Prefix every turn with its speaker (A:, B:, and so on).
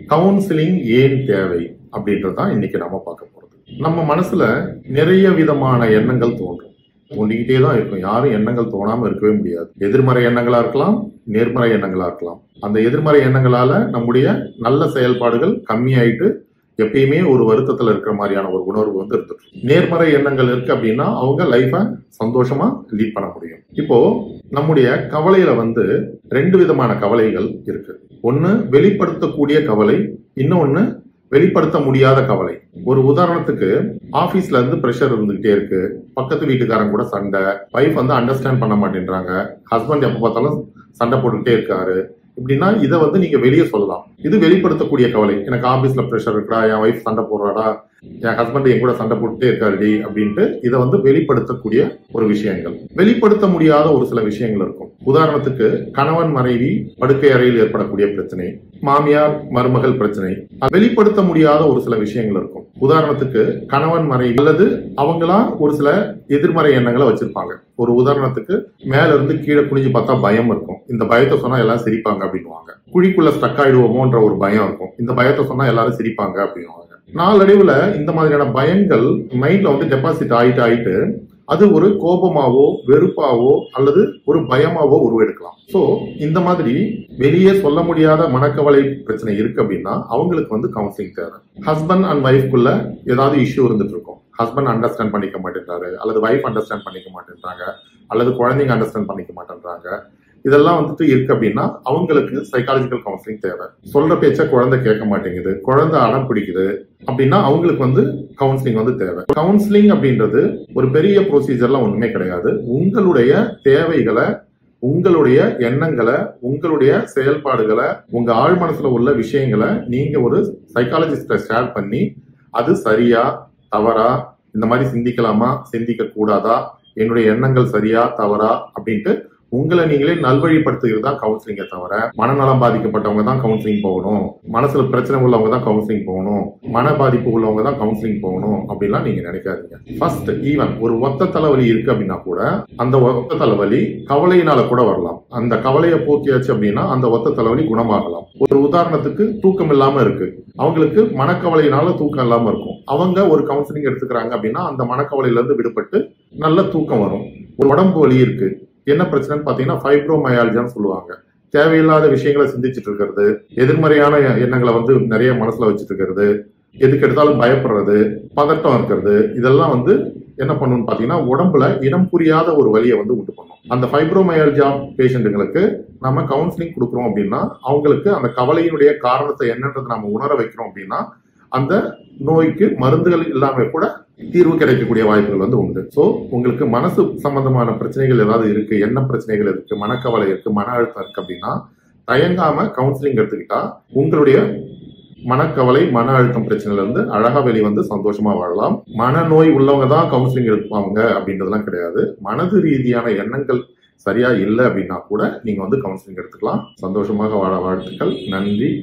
A: counselling ஏன் தேவை அப்படின்றது தான் இன்னைக்கு நம்ம பார்க்க போறது நம்ம மனசுல நிறைய விதமான எண்ணங்கள் தோன்றும் தோண்டிக்கிட்டே தான் இருக்கும் யாரும் எண்ணங்கள் தோணாம இருக்கவே முடியாது எதிர்மறை எண்ணங்களா இருக்கலாம் நேர்மறை எண்ணங்களா இருக்கலாம் அந்த எதிர்மறை எண்ணங்களால நம்முடைய நல்ல செயல்பாடுகள் கம்மியாயிட்டு எப்பயுமே ஒரு வருத்தத்துல இருக்கிற மாதிரியான ஒரு உணர்வு வந்து இருந்துட்டு நேர்மறை எண்ணங்கள் இருக்கு அப்படின்னா அவங்க லைஃபை சந்தோஷமா லீட் பண்ண முடியும் இப்போ நம்முடைய கவலையில வந்து ரெண்டு விதமான கவலைகள் இருக்கு ஒன்னு வெளிப்படுத்தக்கூடிய கவலை இன்னொன்னு வெளிப்படுத்த முடியாத கவலை ஒரு உதாரணத்துக்கு ஆபீஸ்ல இருந்து பிரஷர் இருந்துகிட்டே இருக்கு பக்கத்து வீட்டுக்காரங்க கூட சண்டை வைஃப் வந்து அண்டர்ஸ்டாண்ட் பண்ண மாட்டேன்றாங்க ஹஸ்பண்ட் எப்ப பார்த்தாலும் சண்டை போட்டுக்கிட்டே இருக்காரு இப்படின்னா இதை வந்து நீங்க வெளியே சொல்லலாம் இது வெளிப்படுத்தக்கூடிய கவலை எனக்கு ஆபீஸ்ல ப்ரெஷர் இருக்கா என் ஒய்ஃப் சண்டை போடுறாடா என் ஹஸ்பண்ட் என் கூட சண்டை போட்டுட்டே இருக்காருடி அப்படின்ட்டு இதை வந்து வெளிப்படுத்தக்கூடிய ஒரு விஷயங்கள் வெளிப்படுத்த முடியாத ஒரு சில விஷயங்கள் இருக்கும் உதாரணத்துக்கு கணவன் மனைவி படுக்கை அறையில் ஏற்படக்கூடிய பிரச்சனை மாமியார் மருமகள் பிரச்சனை அது வெளிப்படுத்த முடியாத ஒரு சில விஷயங்கள் இருக்கும் உதாரணத்துக்கு கணவன் மனைவி அல்லது அவங்களா ஒரு சில எதிர்மறை எண்ணங்களை வச்சிருப்பாங்க ஒரு உதாரணத்துக்கு மேல இருந்து கீழே குனிஞ்சு பார்த்தா பயம் இருக்கும் இந்த பயத்தை சொன்னா எல்லாரும் சிரிப்பாங்க அப்படின்னுவாங்க குழிக்குள்ள ஸ்டக் ஆயிடுவோமோன்ற ஒரு பயம் இருக்கும் இந்த பயத்தை சொன்னா எல்லாரும் சிரிப்பாங்க அப்படின்னுவாங்க நாளடைவுல இந்த மாதிரியான பயங்கள் மைண்ட்ல வந்து டெபாசிட் ஆயிட்டு ஆயிட்டு அது ஒரு கோபமாவோ வெறுப்பாவோ அல்லது ஒரு பயமாவோ உருவெடுக்கலாம் சோ இந்த மாதிரி வெளியே சொல்ல முடியாத மனக்கவலை பிரச்சனை இருக்கு அப்படின்னா அவங்களுக்கு வந்து கவுன்சிலிங் தேவை ஹஸ்பண்ட் அண்ட் ஒய்ஃப்குள்ள ஏதாவது இஷ்யூ இருந்துட்டு இருக்கும் ஹஸ்பண்ட் அண்டர்ஸ்டாண்ட் பண்ணிக்க மாட்டேன்றாரு அல்லது ஒய்ஃப் அண்டர்ஸ்டாண்ட் பண்ணிக்க மாட்டேன்றாங்க அல்லது குழந்தைங்க அண்டர்ஸ்டாண்ட் பண்ணிக்க மாட்டேன்றாங்க இதெல்லாம் வந்துட்டு இருக்கு அப்படின்னா அவங்களுக்கு சைக்காலஜிக்கல் கவுன்சிலிங் தேவை சொல்ற பேச்ச குழந்தை கேட்க மாட்டேங்குது குழந்தை அடம் பிடிக்குது அப்படின்னா அவங்களுக்கு வந்து கவுன்சிலிங் வந்து தேவை கவுன்சிலிங் அப்படின்றது ஒரு பெரிய ப்ரொசீஜர்லாம் ஒண்ணுமே கிடையாது உங்களுடைய தேவைகளை உங்களுடைய எண்ணங்களை உங்களுடைய செயல்பாடுகளை உங்க ஆழ் மனசுல உள்ள விஷயங்களை நீங்க ஒரு சைக்காலஜிஸ்ட ஷேர் பண்ணி அது சரியா தவறா இந்த மாதிரி சிந்திக்கலாமா சிந்திக்க கூடாதா என்னுடைய எண்ணங்கள் சரியா தவறா அப்படின்ட்டு உங்களை நீங்களே நல்வழிப்படுத்துகிறது தான் கவுன்சிலிங்கை தவிர மனநலம் பாதிக்கப்பட்டவங்க தான் கவுன்சிலிங் போகணும் மனசுல பிரச்சனை உள்ளவங்க தான் கவுன்சிலிங் போகணும் மன பாதிப்பு உள்ளவங்க தான் கவுன்சிலிங் போகணும் அப்படிலாம் நீங்க நினைக்காதீங்க ஃபர்ஸ்ட் ஈவன் ஒரு ஒத்த தலைவலி இருக்கு அப்படின்னா கூட அந்த ஒத்த தலைவலி கவலையினால கூட வரலாம் அந்த கவலையை போக்கியாச்சு அப்படின்னா அந்த ஒத்த தலைவலி குணமாகலாம் ஒரு உதாரணத்துக்கு தூக்கம் இல்லாம இருக்கு அவங்களுக்கு மனக்கவலையினால தூக்கம் இல்லாம இருக்கும் அவங்க ஒரு கவுன்சிலிங் எடுத்துக்கிறாங்க அப்படின்னா அந்த மனக்கவலையில இருந்து விடுபட்டு நல்ல தூக்கம் வரும் ஒரு உடம்பு வலி இருக்கு என்ன பிரச்சனைன்னு பாத்தீங்கன்னா ஃபைப்ரோமயாலஜின்னு சொல்லுவாங்க தேவையில்லாத விஷயங்களை சிந்திச்சுட்டு இருக்கிறது எதிர்மறையான எண்ணங்களை வந்து நிறைய மனசுல வச்சுட்டு இருக்கிறது எதுக்கு எடுத்தாலும் பயப்படுறது பதட்டம் இருக்கிறது இதெல்லாம் வந்து என்ன பண்ணுன்னு பாத்தீங்கன்னா உடம்புல இனம் புரியாத ஒரு வலியை வந்து உண்டு பண்ணும் அந்த ஃபைப்ரோமயாலஜியா பேஷண்ட்டுங்களுக்கு நம்ம கவுன்சிலிங் கொடுக்குறோம் அப்படின்னா அவங்களுக்கு அந்த கவலையினுடைய காரணத்தை என்னன்றதை நம்ம உணர வைக்கிறோம் அப்படின்னா அந்த நோய்க்கு மருந்துகள் இல்லாம கூட தீர்வு கிடைக்கக்கூடிய வாய்ப்புகள் வந்து உண்டு ஸோ உங்களுக்கு மனசு சம்பந்தமான பிரச்சனைகள் ஏதாவது இருக்கு என்ன பிரச்சனைகள் இருக்கு மனக்கவலை இருக்கு மன அழுத்தம் இருக்கு அப்படின்னா தயங்காம கவுன்சிலிங் எடுத்துக்கிட்டா உங்களுடைய மனக்கவலை மன அழுத்தம் பிரச்சனையில இருந்து அழகா வெளி வந்து சந்தோஷமா வாழலாம் மனநோய் உள்ளவங்க தான் கவுன்சிலிங் எடுப்பாங்க அப்படின்றதெல்லாம் கிடையாது மனது ரீதியான எண்ணங்கள் சரியா இல்லை அப்படின்னா கூட நீங்க வந்து கவுன்சிலிங் எடுத்துக்கலாம் சந்தோஷமாக வாழ வாழ்த்துக்கள் நன்றி